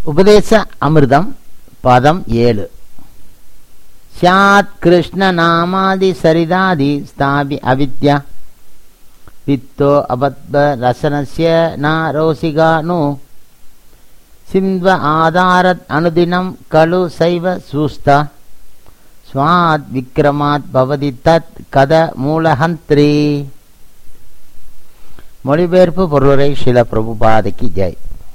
உபதேச அமிர்தம் பதம் ஏழு ஸ்யாத் கிருஷ்ண நாமாதி சரிதாதி ஸ்தாபி அவித்யா வித்தோ அபத்ப ரசனஸ்ய நாரோசிகா நு சிந்வ ஆதாரத் அனுதினம் கலு சைவ சூஸ்தா ஸ்வாத் விக்ரமாத் பவதி தத் கத மூலஹந்திரி மொழிபெயர்ப்பு பொருளுரை சில பிரபுபாதைக்கு ஜெய்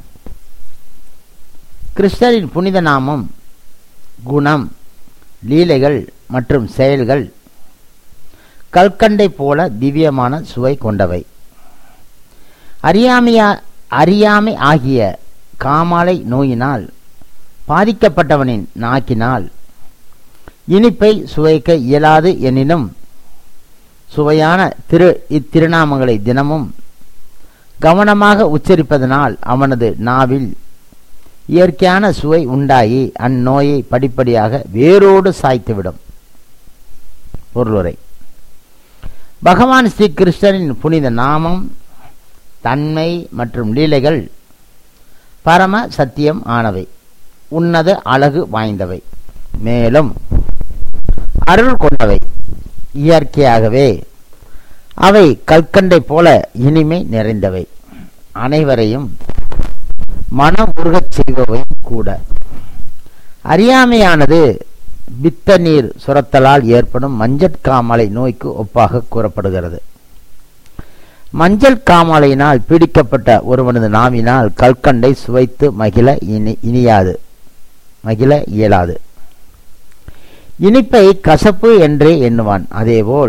கிருஷ்ணரின் புனித நாமம் குணம் லீலைகள் மற்றும் செயல்கள் கல்கண்டை போல திவ்யமான சுவை கொண்டவை அறியாமையா அறியாமை ஆகிய காமாலை நோயினால் பாதிக்கப்பட்டவனின் நாக்கினால் இனிப்பை சுவைக்க இயலாது எனினும் சுவையான திரு இத்திருநாமங்களை தினமும் கவனமாக உச்சரிப்பதனால் அவனது நாவில் இயற்கையான சுவை உண்டாகி அந்நோயை படிப்படியாக வேரோடு சாய்த்துவிடும் பொருளுரை பகவான் ஸ்ரீ கிருஷ்ணரின் புனித நாமம் தன்மை மற்றும் லீலைகள் பரம சத்தியம் ஆனவை உன்னத அழகு வாய்ந்தவை மேலும் அருள் கொண்டவை இயற்கையாகவே அவை கற்கண்டை போல இனிமை நிறைந்தவை அனைவரையும் மனம் உருகச் செய்பவை கூட அறியாமையானது பித்த நீர் சுரத்தலால் ஏற்படும் மஞ்சள் காமாலை நோய்க்கு ஒப்பாக கூறப்படுகிறது மஞ்சள் காமாலையினால் பீடிக்கப்பட்ட ஒருவனது நாவினால் கல்கண்டை சுவைத்து மகிழ இனி இனியாது மகிழ இயலாது இனிப்பை கசப்பு என்றே எண்ணுவான் அதேபோல்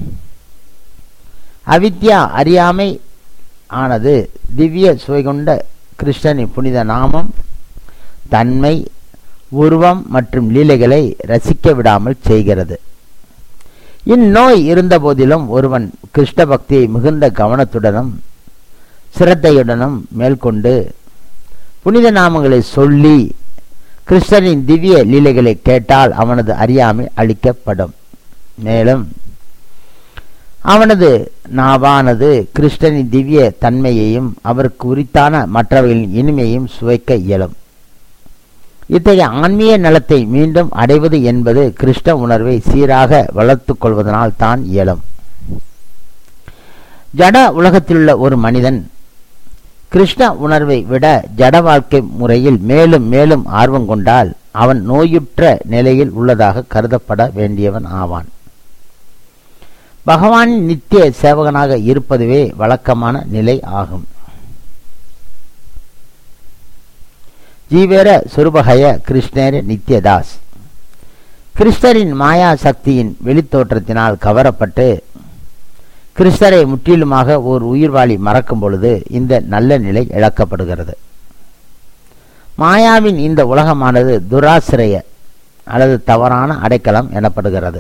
அவித்யா அறியாமை ஆனது திவ்ய சுவை கொண்ட கிருஷ்ணனின் புனித நாமம் தன்மை உருவம் மற்றும் லீலைகளை ரசிக்க விடாமல் செய்கிறது இந்நோய் இருந்த போதிலும் ஒருவன் கிருஷ்ண பக்தியை மிகுந்த கவனத்துடனும் சிரத்தையுடனும் மேற்கொண்டு புனித நாமங்களை சொல்லி கிருஷ்ணனின் திவ்ய லீலைகளை கேட்டால் அவனது அறியாமை அளிக்கப்படும் மேலும் அவனது நாவானது கிருஷ்ணனின் திவ்ய தன்மையையும் அவருக்கு உரித்தான மற்றவர்களின் இனிமையையும் சுவைக்க இயலும் இத்தகைய ஆன்மீக நலத்தை மீண்டும் அடைவது என்பது கிருஷ்ண உணர்வை சீராக வளர்த்து கொள்வதனால் தான் இயலும் ஜட உலகத்திலுள்ள ஒரு மனிதன் கிருஷ்ண உணர்வை விட ஜட வாழ்க்கை முறையில் மேலும் மேலும் ஆர்வம் கொண்டால் அவன் நோயுற்ற நிலையில் உள்ளதாக கருதப்பட வேண்டியவன் ஆவான் பகவானின் நித்திய சேவகனாக இருப்பதுவே வழக்கமான நிலை ஆகும் ஜீவேர சுரூபகய கிருஷ்ணர நித்யதாஸ் கிருஷ்ணரின் மாயா சக்தியின் வெளித்தோற்றத்தினால் கவரப்பட்டு கிருஷ்ணரை முற்றிலுமாக ஓர் உயிர்வாளி மறக்கும் பொழுது இந்த நல்ல நிலை இழக்கப்படுகிறது மாயாவின் இந்த உலகமானது துராசிரிய அல்லது தவறான அடைக்கலம் எனப்படுகிறது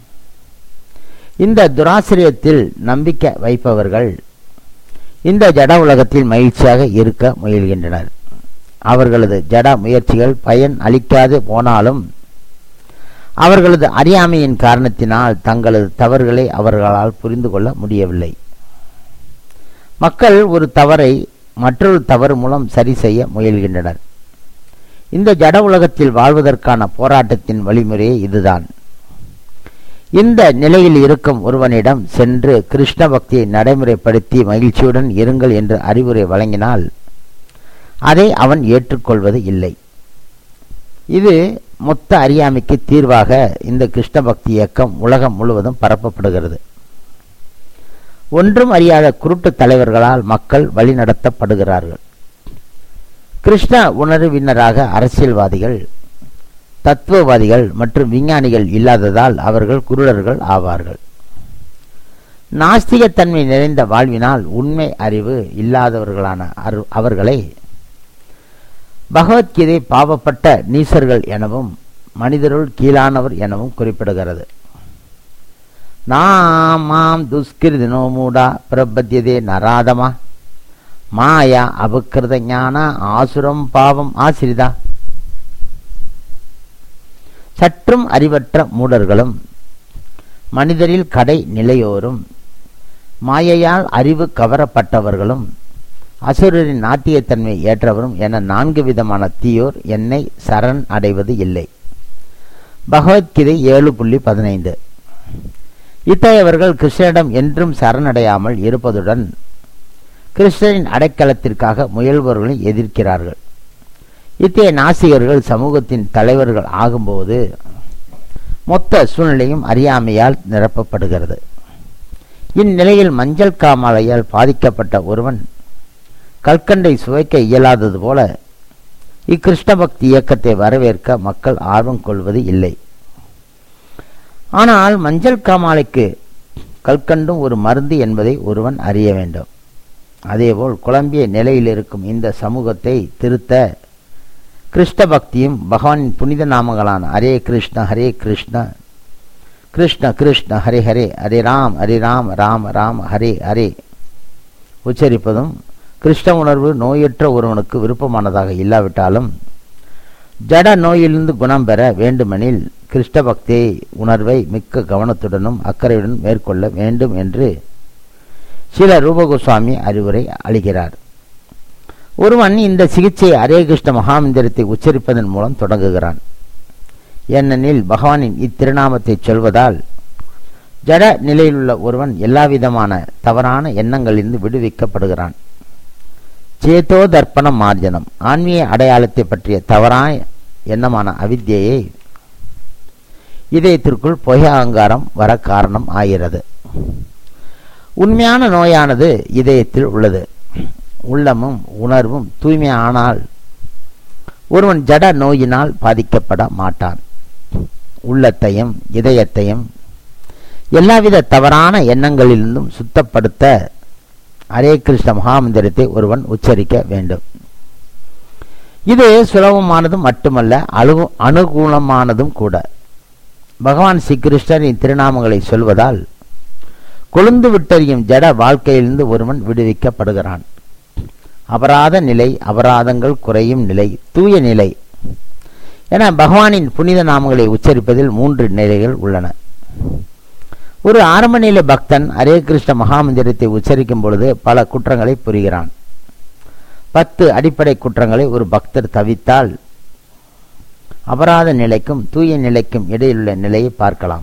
இந்த துராசிரியத்தில் நம்பிக்கை வைப்பவர்கள் இந்த ஜட உலகத்தில் மகிழ்ச்சியாக இருக்க முயல்கின்றனர் அவர்களது ஜட முயற்சிகள் பயன் அளிக்காது போனாலும் அவர்களது அறியாமையின் காரணத்தினால் தங்களது தவறுகளை அவர்களால் புரிந்து கொள்ள முடியவில்லை மக்கள் ஒரு தவறை மற்றொரு தவறு மூலம் சரி செய்ய முயல்கின்றனர் இந்த ஜட உலகத்தில் வாழ்வதற்கான போராட்டத்தின் வழிமுறையே இதுதான் இந்த நிலையில் இருக்கும் ஒருவனிடம் சென்று கிருஷ்ண பக்தியை நடைமுறைப்படுத்தி மகிழ்ச்சியுடன் இருங்கள் என்று அறிவுரை வழங்கினால் அதை அவன் ஏற்றுக்கொள்வது இல்லை இது மொத்த அறியாமைக்கு தீர்வாக இந்த கிருஷ்ண பக்தி இயக்கம் உலகம் முழுவதும் பரப்பப்படுகிறது ஒன்றும் அறியாத குருட்டு தலைவர்களால் மக்கள் வழிநடத்தப்படுகிறார்கள் கிருஷ்ண உணர்வினராக அரசியல்வாதிகள் தத்துவவாதிகள் மற்றும் விஞ்ஞானிகள் இல்லாததால் அவர்கள் குருடர்கள் ஆவார்கள் நாஸ்திகத்தன்மை நிறைந்த வாழ்வினால் உண்மை அறிவு இல்லாதவர்களான அவர்களை பகவத்கீதை பாவப்பட்ட நீசர்கள் எனவும் மனிதருள் கீழானவர் எனவும் குறிப்பிடுகிறது நாமாம் துஷ்கிருதினோ மூடா பிரபத்தியதே நராதமா மாயா அபக்கிருத ஞான ஆசுரம் பாவம் ஆசிரிதா சற்றும் அறிவற்ற மூடர்களும் மனிதரில் கடை நிலையோரும் மாயையால் அறிவு கவரப்பட்டவர்களும் அசுரரின் நாட்டியத்தன்மை ஏற்றவரும் என நான்கு விதமான தீயோர் என்னை சரண் அடைவது இல்லை பகவத்கீதை ஏழு புள்ளி பதினைந்து இத்தகையவர்கள் கிருஷ்ணனிடம் என்றும் சரணடையாமல் இருப்பதுடன் கிருஷ்ணரின் அடைக்கலத்திற்காக முயல்பவர்களை எதிர்க்கிறார்கள் இத்தகைய நாசிகர்கள் சமூகத்தின் தலைவர்கள் ஆகும்போது மொத்த சூழ்நிலையும் அறியாமையால் நிரப்பப்படுகிறது இந்நிலையில் மஞ்சள் காமாலையால் பாதிக்கப்பட்ட ஒருவன் கல்கண்டை சுவைக்க இயலாதது போல இக்கிருஷ்ண பக்தி இயக்கத்தை வரவேற்க மக்கள் ஆர்வம் கொள்வது இல்லை ஆனால் மஞ்சள் காமாலைக்கு கல்கண்டும் ஒரு மருந்து என்பதை ஒருவன் அறிய வேண்டும் அதேபோல் குழம்பிய நிலையில் இருக்கும் இந்த சமூகத்தை திருத்த கிருஷ்ண பக்தியும் பகவானின் புனித நாமங்களான ஹரே கிருஷ்ண ஹரே கிருஷ்ண கிருஷ்ண கிருஷ்ண ஹரே ஹரே ஹரே ராம் ஹரே ராம் ராம ராம ஹரே ஹரே உச்சரிப்பதும் கிருஷ்ண உணர்வு நோயற்ற ஒருவனுக்கு விருப்பமானதாக இல்லாவிட்டாலும் ஜட நோயிலிருந்து குணம் பெற வேண்டுமெனில் கிருஷ்ண பக்தியை உணர்வை மிக்க கவனத்துடனும் அக்கறையுடன் மேற்கொள்ள வேண்டும் என்று சில ரூபகோஸ்வாமி அறிவுரை அளிக்கிறார் ஒருவன் இந்த சிகிச்சை ஹரே கிருஷ்ண மகாமந்திரத்தை உச்சரிப்பதன் மூலம் தொடங்குகிறான் ஏனெனில் பகவானின் இத்திருநாமத்தை சொல்வதால் ஜட நிலையிலுள்ள ஒருவன் எல்லாவிதமான தவறான எண்ணங்களிலிருந்து விடுவிக்கப்படுகிறான் சேத்தோ தர்ப்பண மார்ஜனம் ஆன்மீக அடையாளத்தை பற்றிய தவறான எண்ணமான அவித்தியை இதயத்திற்குள் பொய் அகங்காரம் வர காரணம் ஆகிறது உண்மையான நோயானது இதயத்தில் உள்ளது உள்ளமும் உணர்வும் தூய்மையானால் ஒருவன் ஜட நோயினால் பாதிக்கப்பட மாட்டான் உள்ளத்தையும் இதயத்தையும் எல்லாவித தவறான எண்ணங்களிலிருந்தும் சுத்தப்படுத்த ஹரே கிருஷ்ண மகாமந்திரத்தை ஒருவன் உச்சரிக்க வேண்டும் இது சுலபமானதும் மட்டுமல்ல அழு அனுகூலமானதும் கூட பகவான் ஸ்ரீகிருஷ்ணரின் திருநாமங்களை சொல்வதால் கொழுந்து விட்டறியும் ஜட வாழ்க்கையிலிருந்து ஒருவன் விடுவிக்கப்படுகிறான் அபராத நிலை அபராதங்கள் குறையும் நிலை தூய நிலை என பகவானின் புனித நாமங்களை உச்சரிப்பதில் மூன்று நிலைகள் உள்ளன ஒரு ஆரம்ப நிலை பக்தன் ஹரே கிருஷ்ண மகாமந்திரத்தை உச்சரிக்கும் பொழுது பல குற்றங்களை புரிகிறான் பத்து அடிப்படை குற்றங்களை ஒரு பக்தர் தவித்தால் அபராத நிலைக்கும் தூய நிலைக்கும் இடையிலுள்ள நிலையை பார்க்கலாம்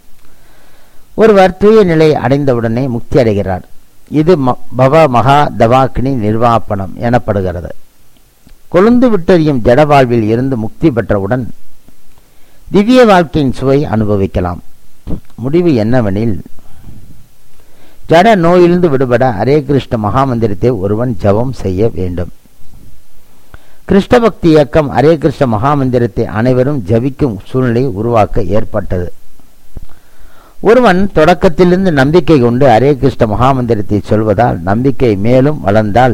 ஒருவர் தூய நிலை அடைந்தவுடனே முக்தி அடைகிறார் இது பவ மகா தவாக்கினி நிர்வாபனம் எனப்படுகிறது கொழுந்து விட்டறியும் ஜட வாழ்வில் இருந்து முக்தி பெற்றவுடன் திவ்ய வாழ்க்கையின் சுவை அனுபவிக்கலாம் முடிவு என்னவெனில் ஜட நோயிலிருந்து விடுபட ஹரே கிருஷ்ண மகாமந்திரத்தை ஒருவன் ஜபம் செய்ய வேண்டும் கிருஷ்ண பக்தி இயக்கம் ஹரே கிருஷ்ண மகாமந்திரத்தை அனைவரும் ஜபிக்கும் சூழ்நிலை உருவாக்க ஏற்பட்டது ஒருவன் தொடக்கத்திலிருந்து நம்பிக்கை கொண்டு ஹரே கிருஷ்ண மகாமந்திரத்தை சொல்வதால் நம்பிக்கை மேலும் வளர்ந்தால்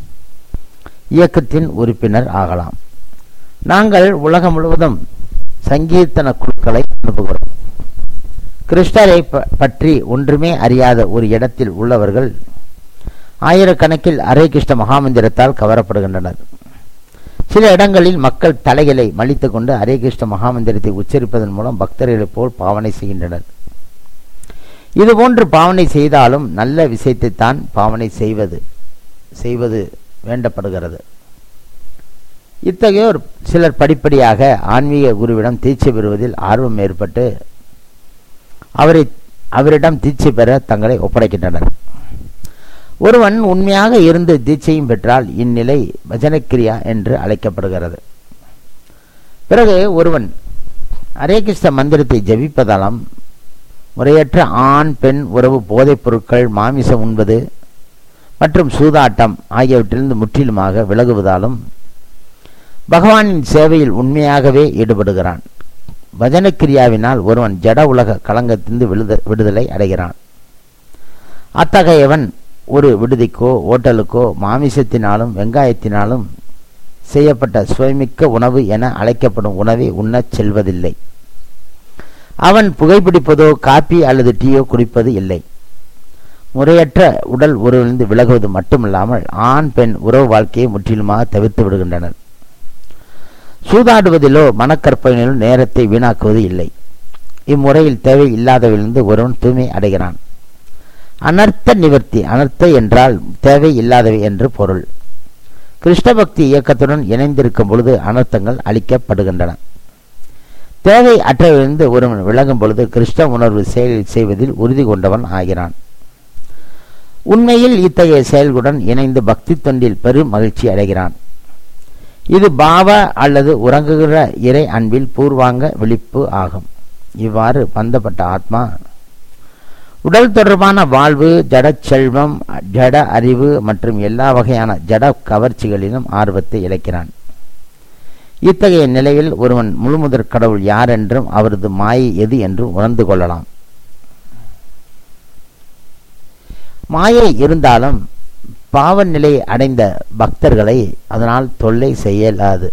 இயக்கத்தின் உறுப்பினர் ஆகலாம் நாங்கள் உலகம் முழுவதும் சங்கீர்த்தன குழுக்களை அனுப்புகிறோம் கிருஷ்ணரை பற்றி ஒன்றுமே அறியாத ஒரு இடத்தில் உள்ளவர்கள் ஆயிரக்கணக்கில் ஹரே கிருஷ்ண மகாமந்திரத்தால் கவரப்படுகின்றனர் சில இடங்களில் மக்கள் தலைகளை மலித்து கொண்டு ஹரே கிருஷ்ண மகாமந்திரத்தை உச்சரிப்பதன் மூலம் பக்தர்களைப் போல் பாவனை செய்கின்றனர் இதுபோன்று பாவனை செய்தாலும் நல்ல விஷயத்தை தான் பாவனை செய்வது செய்வது வேண்டப்படுகிறது இத்தகையோர் சிலர் படிப்படியாக ஆன்மீக குருவிடம் தீட்சை பெறுவதில் ஆர்வம் ஏற்பட்டு அவரை அவரிடம் தீட்சை பெற தங்களை ஒப்படைக்கின்றனர் ஒருவன் உண்மையாக இருந்து தீட்சையும் பெற்றால் இந்நிலை பஜனக்கிரியா என்று அழைக்கப்படுகிறது பிறகு ஒருவன் ஹரே கிருஷ்ண மந்திரத்தை ஜபிப்பதாலும் முறையற்ற ஆண் பெண் உறவு போதைப் பொருட்கள் மாமிசம் உண்பது மற்றும் சூதாட்டம் ஆகியவற்றிலிருந்து முற்றிலுமாக விலகுவதாலும் பகவானின் சேவையில் உண்மையாகவே ஈடுபடுகிறான் பஜனக்கிரியாவினால் ஒருவன் ஜட உலக களங்கத்திலிருந்து விடுத விடுதலை அடைகிறான் அத்தகையவன் ஒரு விடுதிக்கோ ஓட்டலுக்கோ மாமிசத்தினாலும் வெங்காயத்தினாலும் செய்யப்பட்ட சுவைமிக்க உணவு என அழைக்கப்படும் உணவை உண்ணச் செல்வதில்லை அவன் புகைப்பிடிப்பதோ காப்பி அல்லது டீயோ குடிப்பது இல்லை முறையற்ற உடல் உறவிலிருந்து விலகுவது மட்டுமில்லாமல் ஆண் பெண் உறவு வாழ்க்கையை முற்றிலுமாக தவிர்த்து விடுகின்றனர் சூதாடுவதிலோ மனக்கற்பனையிலோ நேரத்தை வீணாக்குவது இல்லை இம்முறையில் தேவை இல்லாதவிலிருந்து ஒருவன் தூய்மை அடைகிறான் அனர்த்த நிவர்த்தி அனர்த்த என்றால் தேவை இல்லாதவை என்று பொருள் கிருஷ்ண பக்தி இயக்கத்துடன் இணைந்திருக்கும் பொழுது அனர்த்தங்கள் அளிக்கப்படுகின்றன தேவை அற்றவிலிருந்து ஒருவன் விலகும் பொழுது கிருஷ்ண உணர்வு செயலில் செய்வதில் உறுதி கொண்டவன் ஆகிறான் உண்மையில் இத்தகைய செயல்களுடன் இணைந்து பக்தி தொண்டில் பெரும் மகிழ்ச்சி அடைகிறான் இது பாவ அல்லது உறங்குகிற இறை அன்பில் பூர்வாங்க விழிப்பு ஆகும் இவ்வாறு பந்தப்பட்ட ஆத்மா உடல் தொடர்பான வாழ்வு ஜட செல்வம் ஜட அறிவு மற்றும் எல்லா வகையான ஜட கவர்ச்சிகளிலும் ஆர்வத்தை இழக்கிறான் இத்தகைய நிலையில் ஒருவன் முழுமுதற் கடவுள் யார் என்றும் அவரது மாயை எது என்றும் உணர்ந்து கொள்ளலாம் மாயை இருந்தாலும் பாவ நிலை அடைந்த பக்தர்களை அதனால் தொல்லை செய்யலாது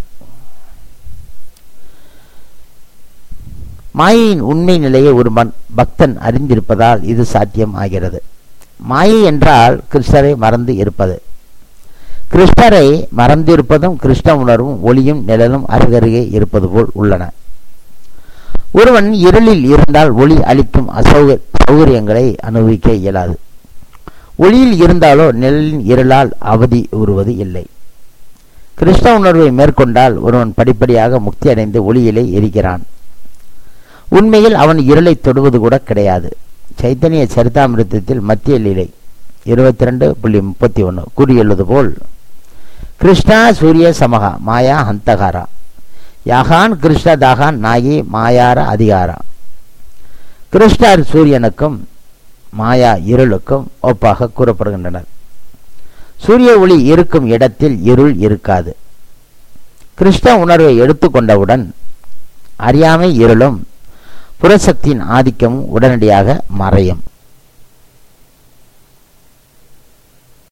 மாயையின் உண்மை நிலையை ஒரு பக்தன் அறிந்திருப்பதால் இது சாத்தியம் ஆகிறது மாயை என்றால் கிருஷ்ணரை மறந்து இருப்பது கிருஷ்ணரை மறந்திருப்பதும் கிருஷ்ண உணர்வும் ஒளியும் நிழலும் அருகருகே இருப்பது போல் உள்ளன ஒருவன் இருளில் இருந்தால் ஒளி அளிக்கும் அசௌக சௌகரியங்களை அனுபவிக்க இயலாது ஒளியில் இருந்தாலோ நிழலின் இருளால் அவதி உறுவது இல்லை கிருஷ்ண உணர்வை மேற்கொண்டால் ஒருவன் படிப்படியாக முக்தி அடைந்து ஒளியிலே எரிக்கிறான் உண்மையில் அவன் இருளை தொடுவது கூட கிடையாது சைத்தன்ய சரிதாமிருத்தத்தில் மத்திய லீலை இருபத்தி ரெண்டு புள்ளி முப்பத்தி ஒன்று கூறியுள்ளது போல் கிருஷ்ணா சூரிய சமகா மாயா ஹந்தகாரா யாகான் கிருஷ்ண தாகான் நாயி மாயார அதிகாரா கிருஷ்ணர் சூரியனுக்கும் மாயா இருளுக்கும் ஒப்பாக கூறப்படுகின்றனர் சூரிய ஒளி இருக்கும் இடத்தில் இருள் இருக்காது கிருஷ்ண உணர்வை எடுத்துக்கொண்டவுடன் அறியாமை இருளும் புறசக்தியின் ஆதிக்கமும் உடனடியாக மறையும்